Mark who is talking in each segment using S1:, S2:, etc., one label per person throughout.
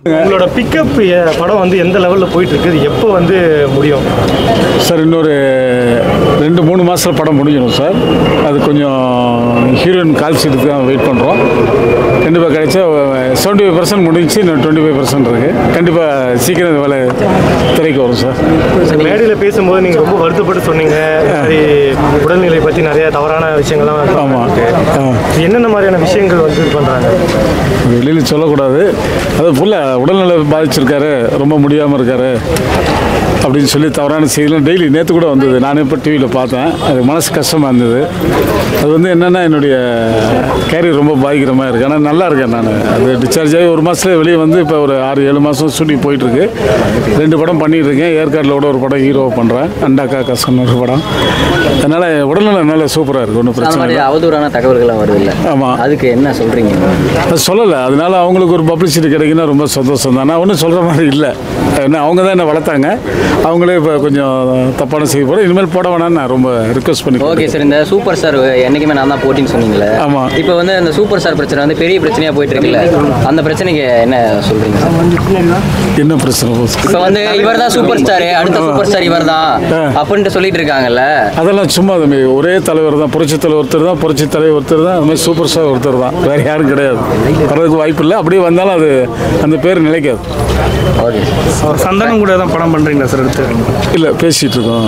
S1: உங்களோட பிக்கப் படம் வந்து எந்த லெவலில் போயிட்டு இருக்கு இது எப்போ வந்து முடியும்
S2: சார் இன்னொரு ரெண்டு மூணு மாதத்தில் படம் முடிஞ்சிடும் சார் அது கொஞ்சம் ஹீரோயின் கால் சீட்டுக்கு தான் வெயிட் பண்ணுறோம் கண்டிப்பாக கிடைச்சா செவன்ட்டி ஃபைவ் பர்சன்ட் முடிஞ்சு இன்னும் டுவெண்ட்டி ஃபைவ் பர்சன்ட் இருக்குது கண்டிப்பாக சீக்கிரம் இந்த வேலை திரைக்கு வரும் சார்
S1: மேடையில் பேசும்போது நீங்கள் ரொம்ப வருத்தப்பட்டு சொன்னீங்க இந்த மாதிரி உடல்நிலை பற்றி நிறைய தவறான விஷயங்கள்லாம்
S2: ஆமாம் ஆ
S1: என்னென்ன மாதிரியான விஷயங்கள் வந்து இது பண்ணுறாங்க
S2: வெளியில் சொல்லக்கூடாது அது ஃபுல்லாக உடல்நல பாதிச்சிருக்காரு ரொம்ப முடியாமல் இருக்காரு அப்படின்னு சொல்லி தவறான செய்திலாம் டெய்லி நேற்று கூட வந்தது நானே இப்போ டிவியில் பார்த்தேன் அது மனசு கஷ்டமாக இருந்தது அது வந்து என்னென்னா என்னுடைய கேரியர் ரொம்ப பாதிக்கிற மாதிரி இருக்குது ஆனால் நல்லா இருக்கேன் நான் அது டிஸ்சார்ஜ் ஆகி ஒரு மாதத்துல வெளியே வந்து இப்போ ஒரு ஆறு ஏழு மாதம் ஷூட்டிங் போயிட்டுருக்கு ரெண்டு படம் பண்ணிட்டு இருக்கேன் ஏற்காட்டில் கூட ஒரு படம் ஹீரோ பண்ணுறேன் அண்டாக்கா கசன் ஒரு படம் அதனால் உடல்நலம் நல்லா சூப்பராக இருக்குது ஒன்றும்
S3: அந்த
S2: பிரச்சனை
S3: மாதிரி
S2: இல்லை
S3: அவதூறான தகவல்கள்லாம் வருது இல்லை
S2: ஆமாம்
S3: அதுக்கு என்ன சொல்றீங்க
S2: அது சொல்லலை அதனால அவங்களுக்கு ஒரு பப்ளிசிட்டி கிடைக்குன்னா ரொம்ப சந்தோஷம் தான் நான் ஒன்றும் சொல்கிற மாதிரி இல்லை ஏன்னா அவங்க தான் என்னை வளர்த்தாங்க அவங்களே இப்போ கொஞ்சம் தப்பான செய்ய போகிறேன் இனிமேல் போட வேணாம்னு நான் ரொம்ப ரிக்வஸ்ட் பண்ணி
S3: ஓகே சார் இந்த சூப்பர் ஸ்டார் என்னைக்குமே நான் தான் போட்டின்னு சொன்னீங்களே
S2: ஆமா.
S3: இப்போ வந்து அந்த சூப்பர் ஸ்டார் பிரச்சனை வந்து பெரிய பிரச்சனையா போயிட்டு இருக்குல்ல அந்த பிரச்சனைக்கு என்ன சொல்றீங்க
S2: என்ன பிரச்சனை போகுது
S3: இப்போ வந்து இவர் தான் சூப்பர் ஸ்டார் அடுத்த சூப்பர் ஸ்டார் இவர் தான்
S2: ஆ.
S3: அப்படின்ட்டு சொல்லிட்டு இருக்காங்கல்ல
S2: அதெல்லாம் சும்மா தம்பி ஒரே தலைவர் தான் புரட்சி தலைவர் ஒருத்தர் தான் புரட்சி தலைவர் ஒருத்தர் தான் அது மாதிரி சூப்பர் ஸ்டார் ஒருத்தர் தான் வேறு யாரும் கிடையாது வர்றதுக்கு வாய்ப்பு இல்லை அப்படியே வந்தாலும் அது அந்த பேர் நிலைக்காது
S3: ஓகே
S1: சந்தனம் கூட தான் படம் பண்ணுறீங்களா சார் எடுத்து
S2: இல்லை பேசிகிட்டு இருக்கோம்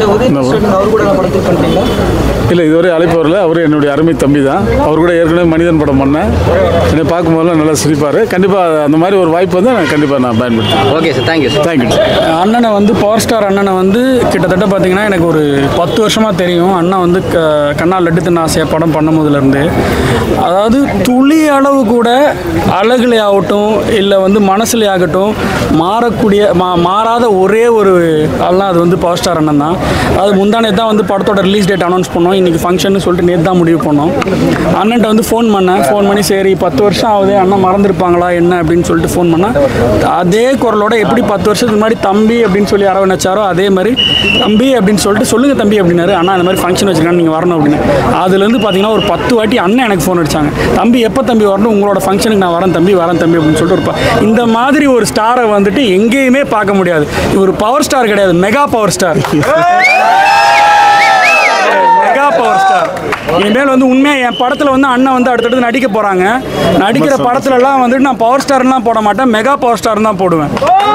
S2: இல்லை இதுவரை அழைப்பு வரல அவர் என்னுடைய அருமை தம்பி தான் அவர் கூட ஏற்கனவே மனிதன் படம் பண்ணேன் என்னை பார்க்கும்போதெல்லாம் நல்லா சிரிப்பார் கண்டிப்பாக அந்த மாதிரி ஒரு வாய்ப்பு வந்து நான் கண்டிப்பாக நான் பயன்படுத்தேன்
S3: okay sir thank you sir
S2: thank you
S4: அண்ணனை வந்து பவர் ஸ்டார் அண்ணனை வந்து கிட்டத்தட்ட பார்த்தீங்கன்னா எனக்கு ஒரு பத்து வருஷமாக தெரியும் அண்ணன் வந்து க கண்ணா லட்டு தின்ன ஆசையாக படம் பண்ணும் போதுலேருந்து அதாவது துளி அளவு கூட அழகுலே ஆகட்டும் இல்லை வந்து மனசுலே ஆகட்டும் மாறக்கூடிய மா மாறாத ஒரே ஒரு ஆள்னா அது வந்து பவர் ஸ்டார் அண்ணன் தான் அது முந்தானே தான் வந்து படத்தோட ரிலீஸ் டேட் அனௌன்ஸ் பண்ணோம் இன்றைக்கி ஃபங்க்ஷன் சொல்லிட்டு நேற்று தான் முடிவு பண்ணோம் அண்ணன்ட்ட வந்து ஃபோன் பண்ணேன் ஃபோன் பண்ணி சரி பத்து வருஷம் ஆகுது அண்ணன் மறந்துருப்பாங்களா என்ன அப்படின்னு சொல்லிட்டு ஃபோன் பண்ணேன் அதே குரலோட எப்படி பத்து வருஷத்துக்கு முன்னாடி தம்பி அப்படின்னு சொல்லி அரவணைச்சாரோ அதே மாதிரி தம்பி அப்படின்னு சொல்லிட்டு சொல்லுங்க தம்பி அப்படின்னாரு அண்ணா இந்த மாதிரி ஃபங்க்ஷன் வச்சிருக்காங்க நீங்கள் வரணும் அப்படின்னு அதுலேருந்து பார்த்தீங்கன்னா ஒரு பத்து வாட்டி அண்ணன் எனக்கு ஃபோன் அடிச்சாங்க தம்பி எப்போ தம்பி வரணும் உங்களோட ஃபங்க்ஷனுக்கு நான் வரேன் தம்பி வரேன் தம்பி அப்படின்னு சொல்லிட்டு ஒரு ப- இந்த மாதிரி ஒரு ஸ்டாரை வந்துட்டு எங்கேயுமே பார்க்க முடியாது இவர் பவர் ஸ்டார் கிடையாது mega power star mega power star இனிமேல் வந்து உண்மையாக என் படத்தில் வந்து அண்ணன் வந்து அடுத்தடுத்து நடிக்க போகிறாங்க நடிக்கிற படத்துலலாம் வந்துட்டு நான் பவர் ஸ்டார்லாம் போட மாட்டேன் மெகா பவர் ஸ்டார் தான் போடுவேன்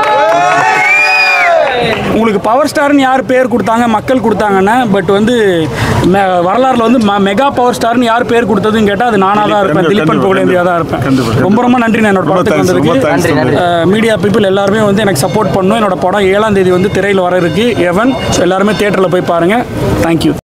S4: உங்களுக்கு பவர் ஸ்டார்னு யார் பேர் கொடுத்தாங்க மக்கள் கொடுத்தாங்கன்னா பட் வந்து மெ- வரலாறுல வந்து ம- மெகா பவர் ஸ்டார்னு யார் பேர் கொடுத்ததுன்னு கேட்டால் அது நானாக தான் இருப்பேன் திலீபன் புகழேந்தியா தான் இருப்பேன் ரொம்ப ரொம்ப நன்றி நான் என்னோட படத்துக்கு வந்ததுக்கு மீடியா பீப்புள் எல்லாருமே வந்து எனக்கு சப்போர்ட் பண்ணும் என்னோட படம் ஏழாம் தேதி வந்து திரையில் வர இருக்கு எவன் ஸோ எல்லாருமே தேட்டரில் போய் பாருங்கள் தேங்க்யூ